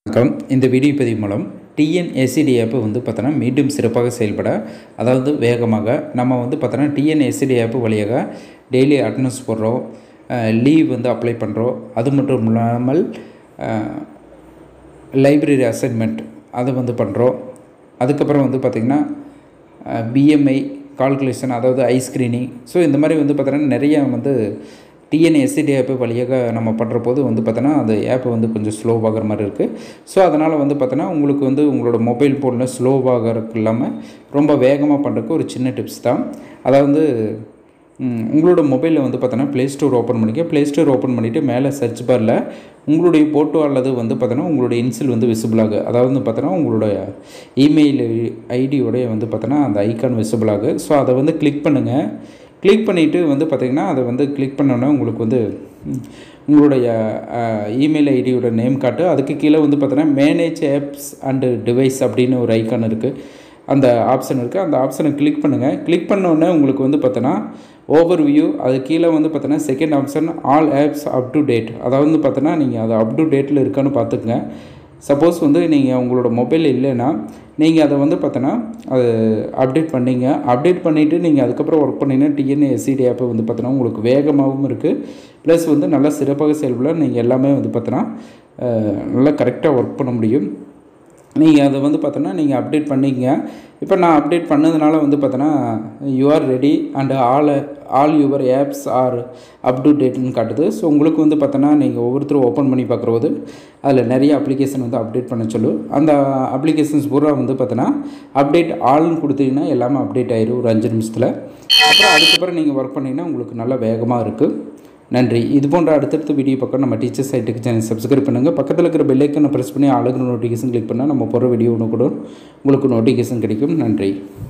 வணக்கம் இந்த வீடியோ பதிவு மூலம் டிஎன்எஸ்சிடி ஆப்பு வந்து பார்த்தோன்னா மீண்டும் சிறப்பாக செயல்பட அதாவது வேகமாக நம்ம வந்து பார்த்தோன்னா டிஎன்எஸ்சிடி ஆப்பு வழியாக டெய்லி அட்டண்டன்ஸ் போடுறோம் லீவ் வந்து அப்ளை பண்ணுறோம் அது மட்டும் இல்லாமல் லைப்ரரி அசைன்மெண்ட் அதை வந்து பண்ணுறோம் அதுக்கப்புறம் வந்து பார்த்திங்கன்னா பிஎம்ஐ கால்குலேஷன் அதாவது ஐ ஸ்க்ரீனிங் ஸோ இந்த மாதிரி வந்து பார்த்தோன்னா நிறைய வந்து டிஎன்எஸ்சிடி ஆப்பு வழியாக நம்ம பண்ணுற போது வந்து பார்த்தோன்னா அந்த ஆப் வந்து கொஞ்சம் ஸ்லோவாகிற மாதிரி இருக்குது ஸோ அதனால் வந்து பார்த்தோன்னா உங்களுக்கு வந்து உங்களோட மொபைல் ஃபோனில் ஸ்லோவாகிறதுக்கு இல்லாமல் ரொம்ப வேகமாக பண்ணுறதுக்கு ஒரு சின்ன டிப்ஸ் தான் அதாவது உங்களோட மொபைலில் வந்து பார்த்தோன்னா ப்ளே ஸ்டோர் ஓப்பன் பண்ணிக்க ப்ளே ஸ்டோர் ஓப்பன் பண்ணிவிட்டு மேலே சர்ச் பாரில் உங்களுடைய ஃபோட்டோ அல்லது வந்து பார்த்தோன்னா உங்களுடைய இன்சில் வந்து விசிபிள் ஆகு அதாவது வந்து பார்த்தோன்னா உங்களுடைய இமெயில் ஐடியோடைய வந்து பார்த்தோன்னா அந்த ஐக்கான் விசிபிள் ஆகு ஸோ அதை வந்து கிளிக் பண்ணுங்கள் கிளிக் பண்ணிவிட்டு வந்து பார்த்திங்கன்னா அதை வந்து கிளிக் பண்ணோன்னே உங்களுக்கு வந்து உங்களுடைய இமெயில் ஐடியோட நேம் காட்டு அதுக்கு கீழே வந்து பார்த்தோன்னா மேனேஜ் ஆப்ஸ் அண்டு டிவைஸ் அப்படின்னு ஒரு ஐக்கான் இருக்குது அந்த ஆப்ஷன் இருக்குது அந்த ஆப்ஷனை கிளிக் பண்ணுங்கள் கிளிக் பண்ணோடனே உங்களுக்கு வந்து பார்த்தோன்னா ஓவர் வியூ அது கீழே வந்து பார்த்தோன்னா second option all apps up to date அதாவது வந்து பார்த்தோன்னா நீங்கள் அது அப் டு டேட்டில் இருக்கான்னு பார்த்துக்குங்க சப்போஸ் வந்து நீங்கள் உங்களோட மொபைல் இல்லைன்னா நீங்கள் அதை வந்து பார்த்தோன்னா அது அப்டேட் பண்ணிங்க அப்டேட் பண்ணிவிட்டு நீங்கள் அதுக்கப்புறம் ஒர்க் பண்ணிங்கன்னா டிஎன்எஸ்சிடி ஆப்பை வந்து பார்த்தோன்னா உங்களுக்கு வேகமாகவும் இருக்குது ப்ளஸ் வந்து நல்லா சிறப்பாக செயல்பட நீங்கள் எல்லாமே வந்து பார்த்தோன்னா நல்லா கரெக்டாக ஒர்க் பண்ண முடியும் நீங்கள் அதை வந்து பார்த்தோன்னா நீங்கள் அப்டேட் பண்ணிக்கங்க இப்போ நான் அப்டேட் பண்ணதுனால வந்து பார்த்தோன்னா you are ready and all all your apps are up to டேட்னு காட்டுது ஸோ உங்களுக்கு வந்து பார்த்தோன்னா நீங்கள் ஒவ்வொருத்தரும் ஓப்பன் பண்ணி பார்க்குறபோது அதில் நிறைய அப்ளிகேஷன் வந்து அப்டேட் பண்ண சொல்லும் அந்த அப்ளிகேஷன்ஸ் பூரா வந்து பார்த்தோன்னா அப்டேட் ஆல்னு கொடுத்தீங்கன்னா எல்லாமே அப்டேட் ஆயிடும் ஒரு அஞ்சு நிமிஷத்தில் அப்புறம் அதுக்கப்புறம் நீங்கள் ஒர்க் பண்ணிங்கன்னா உங்களுக்கு நல்லா வேகமாக இருக்குது நன்றி இது போன்ற அடுத்தடுத்த வீடியோ பக்கம் நம்ம டீச்சர் சைட்டுக்கு சேனல் சப்ஸ்கிரைப் பண்ணுங்கள் பக்கத்தில் இருக்கிற பெல்லைக்கனை ப்ரெஸ் பண்ணி ஆளுங்கிற நோட்டிஃபிகேஷன் கிளிக் பண்ணால் நம்ம போகிற வீடியோ ஒன்று கூட உங்களுக்கு நோட்டிஃபிகேஷன் கிடைக்கும் நன்றி